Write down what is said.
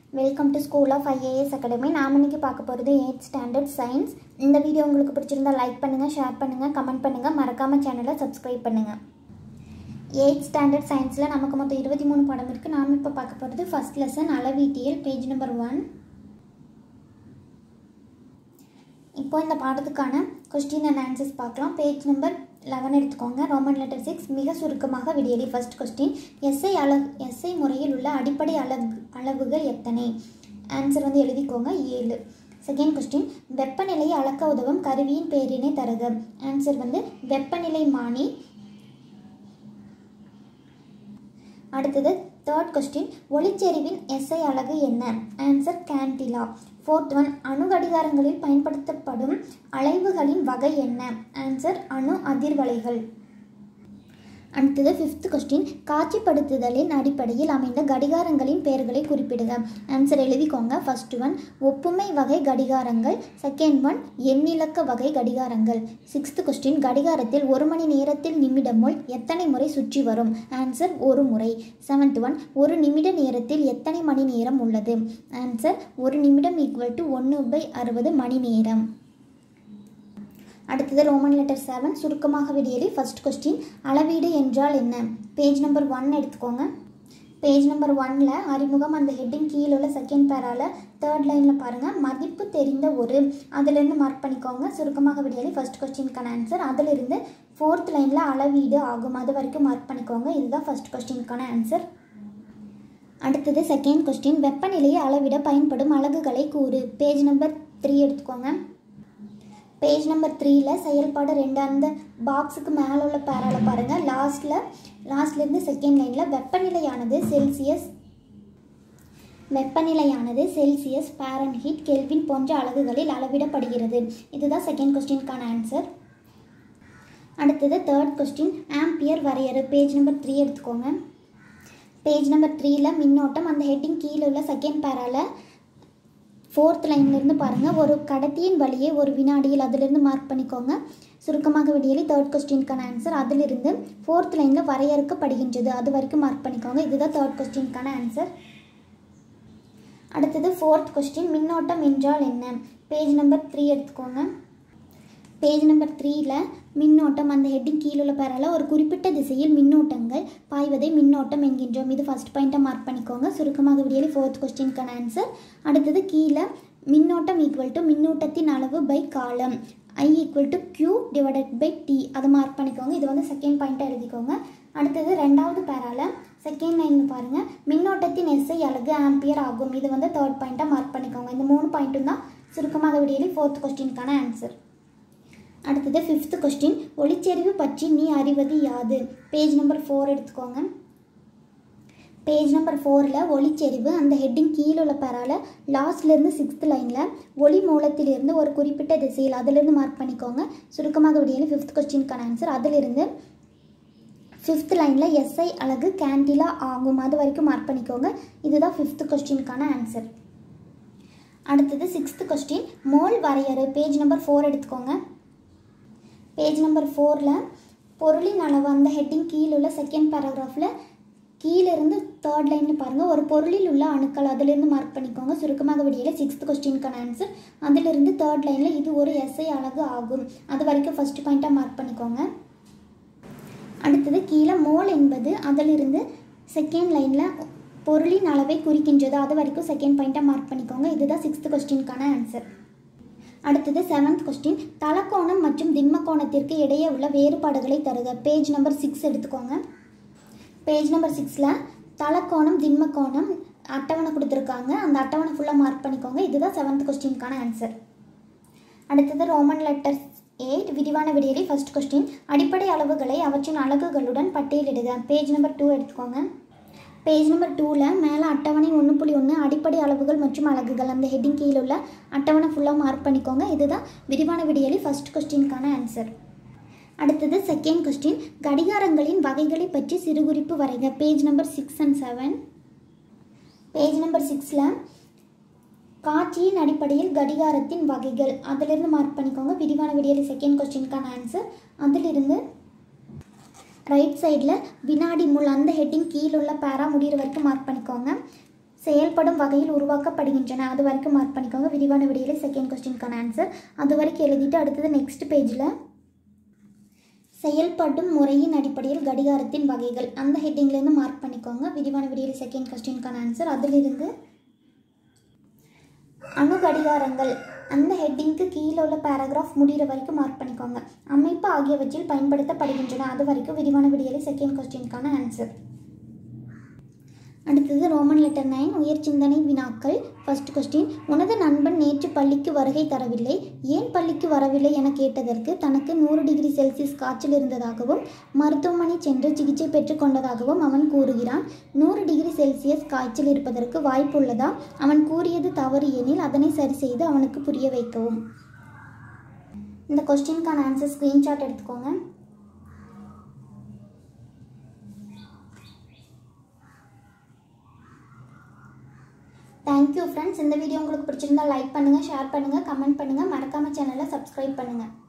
welcome to school of IAS academy நாம் இன்னைக்கு பார்க்க போகிறது எயிட் ஸ்டாண்டர்ட் சயின்ஸ் இந்த வீடியோ உங்களுக்கு பிடிச்சிருந்தா லைக் பண்ணுங்கள் ஷேர் பண்ணுங்கள் கமெண்ட் பண்ணுங்கள் மறக்காமல் சேனலை சப்ஸ்கிரைப் பண்ணுங்கள் எயிட் ஸ்டாண்டர்ட் சயின்ஸில் நமக்கு மொத்தம் இருபத்தி மூணு பாடம் இருக்குது நாம் இப்போ பார்க்க போகிறது ஃபஸ்ட் லெசன் அளவீட்டியல் பேஜ் நம்பர் ஒன் இப்போ இந்த பாடத்துக்கான கொஸ்டின் அண்ட் ஆன்சர்ஸ் பார்க்கலாம் பேஜ் நம்பர் லெவன் எடுத்துக்கோங்க ரோமன் லெட்டர் சிக்ஸ் மிக சுருக்கமாக விடியலி ஃபர்ஸ்ட் கொஸ்டின் எஸ்ஐ அலகு எஸ்ஐ முறையில் உள்ள அடிப்படை அளவு அளவுகள் எத்தனை ஆன்சர் வந்து எழுதிக்கோங்க ஏழு செகண்ட் கொஸ்டின் வெப்பநிலையை அளக்க உதவும் கருவியின் பேரினை தருக ஆன்சர் வந்து வெப்பநிலை மானி அடுத்தது தேர்ட் கொஸ்டின் ஒளிச்செறிவின் எஸ்ஐ அலகு என்ன ஆன்சர் கேண்டிலா ஃபோர்த் ஒன் அணு கடிகாரங்களில் பயன்படுத்தப்படும் அலைவுகளின் வகை என்ன ஆன்சர் அணு அதிர்வலைகள் அடுத்தது ஃபிஃப்த் கொஸ்டின் காட்சிப்படுத்துதலின் அடிப்படையில் அமைந்த கடிகாரங்களின் பெயர்களை குறிப்பிடுக ஆன்சர் எழுதிக்கோங்க ஃபர்ஸ்ட் ஒன் ஒப்புமை வகை கடிகாரங்கள் செகண்ட் ஒன் எண்ணிலக்க வகை கடிகாரங்கள் சிக்ஸ்த் கொஸ்டின் கடிகாரத்தில் ஒரு மணி நேரத்தில் நிமிடமுள் எத்தனை முறை சுற்றி வரும் ஆன்சர் ஒரு முறை செவன்த் ஒன் ஒரு நிமிட நேரத்தில் எத்தனை மணி நேரம் உள்ளது ஆன்சர் ஒரு நிமிடம் ஈக்குவல் டு ஒன்று பை அறுபது மணி நேரம் அடுத்தது ரோமன் லெட்டர் செவன் சுருக்கமாக விடியலி ஃபர்ஸ்ட் கொஸ்டின் அளவீடு என்றால் என்ன பேஜ் நம்பர் ஒன் எடுத்துக்கோங்க பேஜ் நம்பர் ஒன்ல அறிமுகம் அந்த ஹெட்டிங் கீழே உள்ள செகண்ட் பேரால தேர்ட் லைனில் பாருங்கள் மதிப்பு தெரிந்த ஒரு அதிலிருந்து மார்க் பண்ணிக்கோங்க சுருக்கமாக விடியலி ஃபர்ஸ்ட் கொஸ்டினுக்கான ஆன்சர் அதிலிருந்து ஃபோர்த் லைனில் அளவீடு ஆகும் அது வரைக்கும் மார்க் பண்ணிக்கோங்க இதுதான் ஃபர்ஸ்ட் கொஸ்டினுக்கான ஆன்சர் அடுத்தது செகண்ட் கொஸ்டின் வெப்பநிலையை அளவிட பயன்படும் அலகுகளை கூறு பேஜ் நம்பர் த்ரீ எடுத்துக்கோங்க பேஜ் நம்பர் த்ரீல செயல்பாடு ரெண்டு அந்த பாக்ஸுக்கு மேலே உள்ள பேரால பாருங்கள் லாஸ்ட்டில் லாஸ்ட்லேருந்து செகண்ட் லைனில் வெப்பநிலையானது செல்சியஸ் வெப்பநிலையானது செல்சியஸ் ஹீட் கெல்வின் போன்ற அலகுகளில் அளவிடப்படுகிறது இதுதான் செகண்ட் கொஸ்டினுக்கான ஆன்சர் அடுத்தது தேர்ட் கொஸ்டின் ஆம்பியர் வரையறு பேஜ் நம்பர் த்ரீ எடுத்துக்கோங்க பேஜ் நம்பர் த்ரீல மின்னோட்டம் அந்த ஹெட்டிங் கீழே உள்ள செகண்ட் பேரால ஃபோர்த் லைன்லேருந்து பாருங்கள் ஒரு கடத்தியின் வழியே ஒரு வினாடியில் அதிலிருந்து மார்க் பண்ணிக்கோங்க சுருக்கமாக விடியலி தேர்ட் கொஸ்டினுக்கான ஆன்சர் அதிலிருந்து ஃபோர்த் லைனில் வரையறுக்கப்படுகின்றது அது வரைக்கும் மார்க் பண்ணிக்கோங்க இதுதான் தேர்ட் கொஸ்டினுக்கான ஆன்சர் அடுத்தது ஃபோர்த் கொஸ்டின் மின்னோட்டம் என்றால் என்ன பேஜ் நம்பர் த்ரீ எடுத்துக்கோங்க பேஜ் நம்பர் த்ரீல மின்னோட்டம் அந்த ஹெட்டிங் கீழே உள்ள பேரால ஒரு குறிப்பிட்ட திசையில் மின்னோட்டங்கள் பாய்வதை மின்னோட்டம் என்கின்றோம் இது ஃபஸ்ட் பாயிண்ட்டாக மார்க் பண்ணிக்கோங்க சுருக்கமாக விடியலி ஃபோர்த் கொஸ்டினுக்கான ஆன்சர் அடுத்தது கீழே மின்னோட்டம் ஈக்குவல் டு மின்னூட்டத்தின் அளவு பை காலம் I equal to Q divided by T அதை மார்க் பண்ணிக்கோங்க இது வந்து செகண்ட் பாயிண்ட்டாக எழுதிக்கோங்க அடுத்தது ரெண்டாவது பேரால செகண்ட் லைனில் பாருங்கள் மின்னோட்டத்தின் எஸ்ஐ அலகு ஆம்பியர் ஆகும் இது வந்து தேர்ட் பாயிண்ட்டாக மார்க் பண்ணிக்கோங்க இந்த மூணு பாயிண்ட்டும் தான் சுருக்கமாக விடியலி ஃபோர்த் கொஸ்டினுக்கான ஆன்சர் அடுத்தது ஃபிஃப்த் கொஸ்டின் ஒளிச்செறிவு பற்றி நீ அறிவது யாது பேஜ் நம்பர் ஃபோர் எடுத்துக்கோங்க பேஜ் நம்பர் ஃபோரில் ஒளிச்செறிவு அந்த ஹெட்டிங் கீழே உள்ள பேரால லாஸ்ட்லேருந்து சிக்ஸ்த் லைனில் ஒளி மூலத்திலிருந்து ஒரு குறிப்பிட்ட திசையில் அதிலிருந்து மார்க் பண்ணிக்கோங்க சுருக்கமாக விடியலி ஃபிஃப்த் கொஸ்டினுக்கான ஆன்சர் அதிலிருந்து ஃபிஃப்த் லைனில் எஸ்ஐ அழகு கேண்டிலா ஆகும் அது வரைக்கும் மார்க் பண்ணிக்கோங்க இதுதான் ஃபிஃப்த் கொஸ்டினுக்கான ஆன்சர் அடுத்தது சிக்ஸ்த் கொஸ்டின் மோல் வரையறு பேஜ் நம்பர் ஃபோர் எடுத்துக்கோங்க பேஜ் நம்பர் ஃபோரில் பொருளின் அளவு அந்த ஹெட்டிங் கீழே உள்ள செகண்ட் பேராகிராஃபில் கீழேருந்து தேர்ட் லைனில் பாருங்கள் ஒரு பொருளில் உள்ள அணுக்கள் அதிலிருந்து மார்க் பண்ணிக்கோங்க சுருக்கமாக விடியல சிக்ஸ்த் கொஸ்டினுக்கான ஆன்சர் அதிலிருந்து தேர்ட் லைனில் இது ஒரு எஸ்ஐ அழகு ஆகும் அது வரைக்கும் ஃபஸ்ட் பாயிண்ட்டாக மார்க் பண்ணிக்கோங்க அடுத்தது கீழே மோல் என்பது அதிலிருந்து செகண்ட் லைனில் பொருளின் அளவை குறிக்கின்றது அது வரைக்கும் செகண்ட் பாயிண்ட்டாக மார்க் பண்ணிக்கோங்க இதுதான் சிக்ஸ்த் கொஸ்டினுக்கான ஆன்சர் அடுத்தது செவன்த் கொஸ்டின் தலக்கோணம் மற்றும் திண்ம கோணத்திற்கு இடையே உள்ள வேறுபாடுகளை தருக பேஜ் நம்பர் சிக்ஸ் எடுத்துக்கோங்க பேஜ் நம்பர் சிக்ஸில் தலக்கோணம் திண்ம கோணம் அட்டவணை கொடுத்துருக்காங்க அந்த அட்டவணை ஃபுல்லாக மார்க் பண்ணிக்கோங்க இதுதான் செவன்த் கொஸ்டினுக்கான ஆன்சர் அடுத்தது ரோமன் லெட்டர்ஸ் எயிட் விரிவான விடியலி ஃபர்ஸ்ட் கொஸ்டின் அடிப்படை அளவுகளை அவற்றின் அலகுகளுடன் பட்டியலிடுக பேஜ் நம்பர் டூ எடுத்துக்கோங்க பேஜ் நம்பர் டூவில் மேலே அட்டவணை ஒன்று புள்ளி ஒன்று அடிப்படை அளவுகள் மற்றும் அலகுகள் அந்த ஹெட்டிங் கீழே உள்ள அட்டவணை ஃபுல்லாக மார்க் பண்ணிக்கோங்க இதுதான் விரிவான விடியலி ஃபர்ஸ்ட் கொஸ்டினுக்கான ஆன்சர் அடுத்தது செகண்ட் கொஸ்டின் கடிகாரங்களின் வகைகளை பற்றி சிறுகுறிப்பு வரைக page number six and seven page number சிக்ஸில் காட்சியின் அடிப்படையில் கடிகாரத்தின் வகைகள் அதிலிருந்து மார்க் பண்ணிக்கோங்க விரிவான விடியலி செகண்ட் கொஸ்டினுக்கான ஆன்சர் அதிலிருந்து ரைட் சைடில் வினாடி முள் அந்த ஹெட்டிங் கீழே உள்ள பேரா முடிகிற வரைக்கும் மார்க் பண்ணிக்கோங்க செயல்படும் வகையில் உருவாக்கப்படுகின்றன அது வரைக்கும் மார்க் பண்ணிக்கோங்க விரிவான விடையில செகண்ட் கொஸ்டினுக்கான ஆன்சர் அது வரைக்கும் எழுதிட்டு அடுத்தது நெக்ஸ்ட் பேஜில் செயல்படும் முறையின் அடிப்படையில் கடிகாரத்தின் வகைகள் அந்த ஹெட்டிங்லேருந்து மார்க் பண்ணிக்கோங்க விரிவான விடியல் செகண்ட் கொஸ்டினுக்கான ஆன்சர் அதிலிருந்து அணு கடிகாரங்கள் அந்த ஹெட்டிங்க்கு கீழே உள்ள பேராகிராஃப் முடிகிற வரைக்கும் மார்க் பண்ணிக்கோங்க அமைப்பு ஆகியவற்றில் பயன்படுத்தப்படுகின்றன அது வரைக்கும் விரிவான விடியல் செகண்ட் கொஸ்டினுக்கான ஆன்சர் அடுத்தது ரோமன் லெட்டர் நைன் உயர் சிந்தனை வினாக்கள் ஃபர்ஸ்ட் கொஸ்டின் உனது நண்பன் நேற்று பள்ளிக்கு வருகை தரவில்லை ஏன் பள்ளிக்கு வரவில்லை என கேட்டதற்கு தனக்கு நூறு டிகிரி செல்சியஸ் காய்ச்சல் இருந்ததாகவும் மருத்துவமனை சென்று சிகிச்சை பெற்றுக் கொண்டதாகவும் அவன் கூறுகிறான் நூறு டிகிரி செல்சியஸ் காய்ச்சல் இருப்பதற்கு வாய்ப்புள்ளதா அவன் கூறியது தவறு எனில் அதனை சரி செய்து அவனுக்கு புரிய வைக்கவும் இந்த கொஸ்டினுக்கான ஆன்சர் ஸ்க்ரீன்ஷாட் எடுத்துக்கோங்க தேங்க்யூ ஃப்ரெண்ட்ஸ் இந்த வீடியோ உங்களுக்கு பிடிச்சிருந்தா லைக் பண்ணுங்கள் ஷேர் பண்ணுங்கள் கமெண்ட் பண்ணுங்கள் மறக்காம சேனலை சப்ஸ்கிரைப் பண்ணுங்கள்